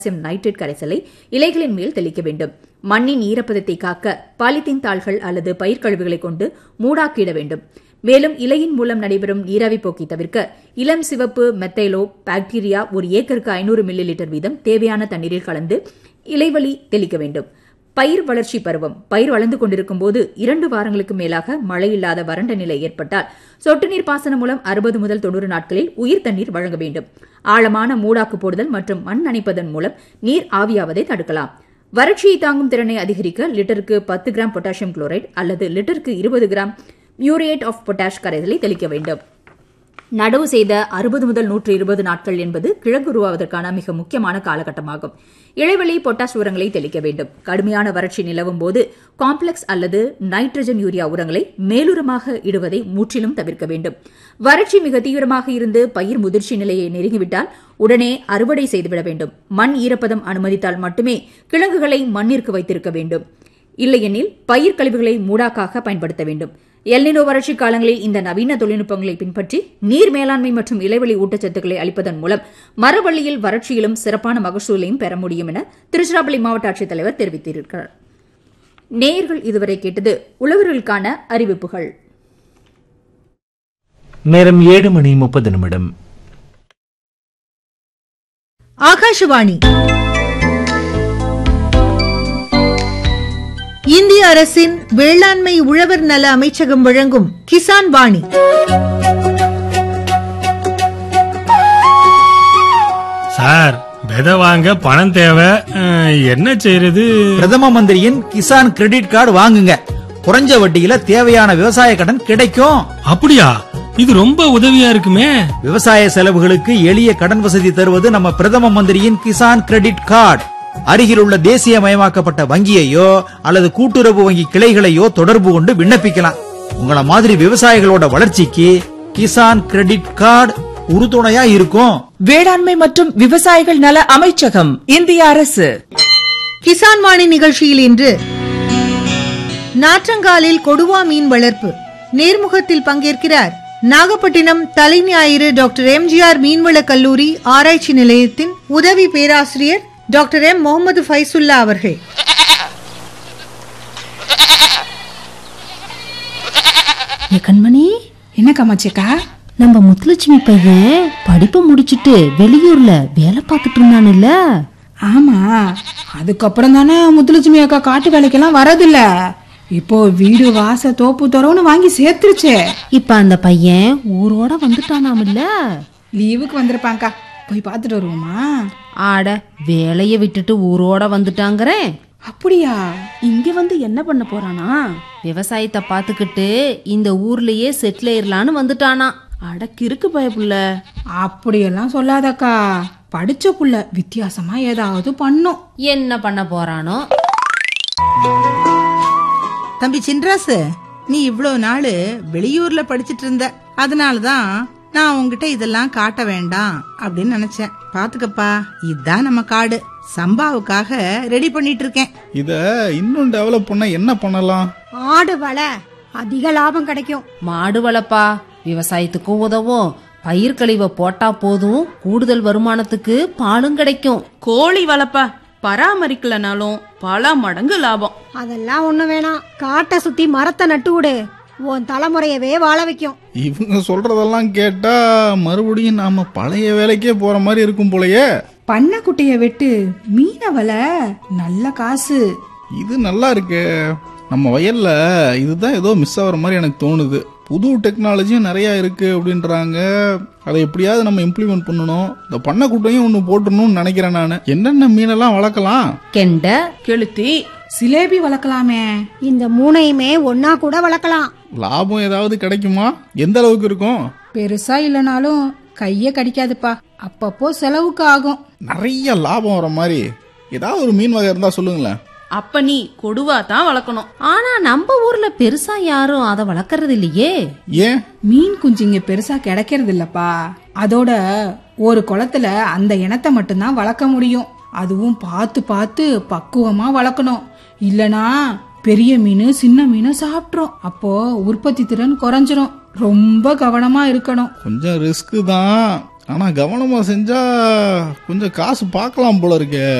potassium nitrate கரைசலை இலைகளின் மேல் தெளிக்க வேண்டும் மண்ணின் ஈரப்பதத்தை காக்க பாலித்தீன் தாள்கள் அல்லது பயிர் கழிவுகளை கொண்டு மூடாக்கிட வேண்டும் மேலும் இலையின் மூலம் நடைபெறும் நீராவி போக்கை தவிர்க்க இளம் சிவப்பு மெத்தைலோ பாக்டீரியா ஒரு ஏக்கருக்கு ஐநூறு மில்லி லிட்டர் வீதம் தேவையான தண்ணீரில் கலந்து இலைவழி தெளிக்க வேண்டும் பயிர் வளர்ச்சி பருவம் பயிர் வளர்ந்து கொண்டிருக்கும் போது இரண்டு வாரங்களுக்கு மேலாக மழை இல்லாத வறண்ட நிலை ஏற்பட்டால் சொட்டு நீர் பாசனம் மூலம் அறுபது முதல் தொண்ணூறு நாட்களில் உயிர் தண்ணீர் வழங்க வேண்டும் ஆழமான மூடாக்கு போடுதல் மற்றும் மண் நனைப்பதன் மூலம் நீர் ஆவியாவதை தடுக்கலாம் வறட்சியை தாங்கும் திறனை அதிகரிக்க லிட்டருக்கு பத்து கிராம் பொட்டாசியம் குளோரைடு அல்லது லிட்டருக்கு இருபது கிராம் மியூரேட் ஆஃப் பொட்டாஷ் கரைசலை தெளிக்க வேண்டும் நடவு செய்த அறுபது முதல் நூற்று இருபது நாட்கள் என்பது கிழங்கு உருவாவதற்கான மிக முக்கியமான காலகட்டமாகும் இடைவெளி பொட்டாஷ் உரங்களை தெளிக்க வேண்டும் கடுமையான வறட்சி நிலவும் போது காம்ப்ளெக்ஸ் அல்லது நைட்ரஜன் யூரியா உரங்களை மேலுரமாக இடுவதை முற்றிலும் தவிர்க்க வேண்டும் வறட்சி மிக தீவிரமாக இருந்து பயிர் முதிர்ச்சி நிலையை நெருங்கிவிட்டால் உடனே அறுவடை செய்துவிட வேண்டும் மண் ஈரப்பதம் அனுமதித்தால் மட்டுமே கிழங்குகளை மண்ணிற்கு வைத்திருக்க வேண்டும் இல்லையெனில் பயிர் கழிவுகளை மூடாக்காக பயன்படுத்த வேண்டும் எல்னினோ வறட்சி காலங்களில் இந்த நவீன தொழில்நுட்பங்களை பின்பற்றி நீர் மேலாண்மை மற்றும் இலைவெளி ஊட்டச்சத்துக்களை அளிப்பதன் மூலம் மரவள்ளியில் வறட்சியிலும் சிறப்பான மகசூலையும் பெற முடியும் என திருச்சிராப்பள்ளி மாவட்ட ஆட்சித்தலைவர் தெரிவித்திருக்கிறார் நேயர்கள் இதுவரை கேட்டது உழவர்களுக்கான அறிவிப்புகள் நேரம் ஏழு மணி முப்பது நிமிடம் ஆகாஷவாணி இந்திய அரசின் வேளாண்மை உழவர் நல அமைச்சகம் வழங்கும் கிசான் வாணி சார் விதை வாங்க பணம் தேவை அஹ், என்ன செய்யறது பிரதம மந்திரியின் கிசான் கிரெடிட் கார்டு வாங்குங்க குறைஞ்ச வட்டியில தேவையான விவசாய கடன் கிடைக்கும் அப்படியா இது ரொம்ப உதவியா இருக்குமே விவசாய செலவுகளுக்கு எளிய கடன் வசதி தருவது நம்ம பிரதம மந்திரியின் கிசான் கிரெடிட் கார்டு அருகிலுள்ள தேசியமயமாக்கப்பட்ட வங்கியையோ அல்லது கூட்டுறவு வங்கி கிளைகளையோ தொடர்பு கொண்டு விண்ணப்பிக்கலாம் உங்கள மாதிரி விவசாயிகளோட வளர்ச்சிக்கு கிசான் கிரெடிட் கார்டு உறுதுணையா இருக்கும் வேளாண்மை மற்றும் விவசாயிகள் நல அமைச்சகம் இந்திய அரசு கிசான் வாணி நிகழ்ச்சியில் இன்று நாற்றங்காலில் கொடுவா மீன் வளர்ப்பு நேர்முகத்தில் பங்கேற்கிறார் நாகப்பட்டினம் தலைஞாயிறு டாக்டர் எம்ஜிஆர் மீன்வள கல்லூரி ஆராய்ச்சி நிலையத்தின் உதவி பேராசிரியர் டாக்டர் எம் முகமது ஃபைசுல்லா அவர்கள் ஏ கண்மணி என்ன காமாட்சியக்கா நம்ம முத்துலட்சுமி பையன் படிப்பை முடிச்சிட்டு வெளியூர்ல வேலை பார்த்துட்டு இருந்தானுல்ல ஆமா அதுக்கப்புறம் தானே முத்துலட்சுமி அக்கா காட்டு வேலைக்கெல்லாம் வரதில்ல இப்போ வீடு வாச தோப்பு துறவுன்னு வாங்கி சேர்த்துருச்சே இப்ப அந்த பையன் ஊரோட வந்துட்டானாமில்ல லீவுக்கு வந்திருப்பாங்க்கா போய் பார்த்துட்டு வருவோமா ஆட வேலைய விட்டுட்டு ஊரோட வந்துட்டாங்கறேன் அப்படியா இங்க வந்து என்ன பண்ண போறானா விவசாயத்தை பார்த்துக்கிட்டு இந்த ஊர்லயே செட்டில் ஆயிரலான்னு வந்துட்டானா அட கிறுக்கு பயப்புள்ள அப்படியெல்லாம் சொல்லாதக்கா படிச்ச புள்ள வித்தியாசமா ஏதாவது பண்ணும் என்ன பண்ண போறானோ தம்பி சின்ராசு நீ இவ்வளவு நாள் வெளியூர்ல படிச்சிட்டு இருந்த அதனாலதான் நான் உன்கிட்ட இதெல்லாம் காட்ட வேண்டாம் அப்படின்னு நினைச்சேன் பாத்துக்கப்பா இதுதான் நம்ம காடு சம்பாவுக்காக ரெடி பண்ணிட்டு இருக்கேன் இத இன்னும் டெவலப் பண்ண என்ன பண்ணலாம் ஆடு வள அதிக லாபம் கிடைக்கும் மாடு வளப்பா விவசாயத்துக்கும் உதவும் பயிர் கழிவை போட்டா போதும் கூடுதல் வருமானத்துக்கு பாலும் கிடைக்கும் கோழி வளப்பா பராமரிக்கலனாலும் பல மடங்கு லாபம் அதெல்லாம் ஒண்ணு வேணாம் காட்டை சுத்தி மரத்தை நட்டு விடு உன் தலைமுறையவே வாழ வைக்கும் இவங்க சொல்றதெல்லாம் கேட்டா மறுபடியும் நாம பழைய வேலைக்கே போற மாதிரி இருக்கும் போலயே பண்ணக்குட்டிய வெட்டு மீன வல நல்ல காசு இது நல்லா இருக்கு நம்ம வயல்ல இதுதான் ஏதோ மிஸ் ஆகுற மாதிரி எனக்கு தோணுது புது டெக்னாலஜியும் நிறைய இருக்கு அப்படின்றாங்க அதை எப்படியாவது நம்ம இம்ப்ளிமெண்ட் பண்ணணும் இந்த பண்ணக்குட்டையும் ஒன்று போட்டுடணும்னு நினைக்கிறேன் நான் என்னென்ன மீனெல்லாம் வளர்க்கலாம் கெண்டை கெளுத்தி சிலேபி வளர்க்கலாமே இந்த மூணையுமே ஒன்னா கூட வளர்க்கலாம் லாபம் ஏதாவது கிடைக்குமா எந்த அளவுக்கு இருக்கும் பெருசா இல்லனாலும் கைய கடிக்காதுப்பா அப்பப்போ செலவுக்கு ஆகும் நிறைய லாபம் வர மாதிரி ஏதாவது ஒரு மீன் வகை இருந்தா சொல்லுங்களேன் அப்ப நீ கொடுவா தான் வளர்க்கணும் ஆனா நம்ம ஊர்ல பெருசா யாரும் அதை வளர்க்கறது இல்லையே ஏன் மீன் குஞ்சுங்க பெருசா கிடைக்கிறது இல்லப்பா அதோட ஒரு குளத்துல அந்த இனத்தை மட்டும்தான் வளர்க்க முடியும் அதுவும் பார்த்து பார்த்து பக்குவமா வளர்க்கணும் இல்லனா பெரிய மீன் சின்ன மீனை சாப்பிட்றோம் அப்போ உற்பத்தி திறன் குறைஞ்சிரும் ரொம்ப கவனமா இருக்கணும் கொஞ்சம் ரிஸ்க் தான் ஆனா கவனமா செஞ்சா கொஞ்சம் காசு பார்க்கலாம் போல இருக்கே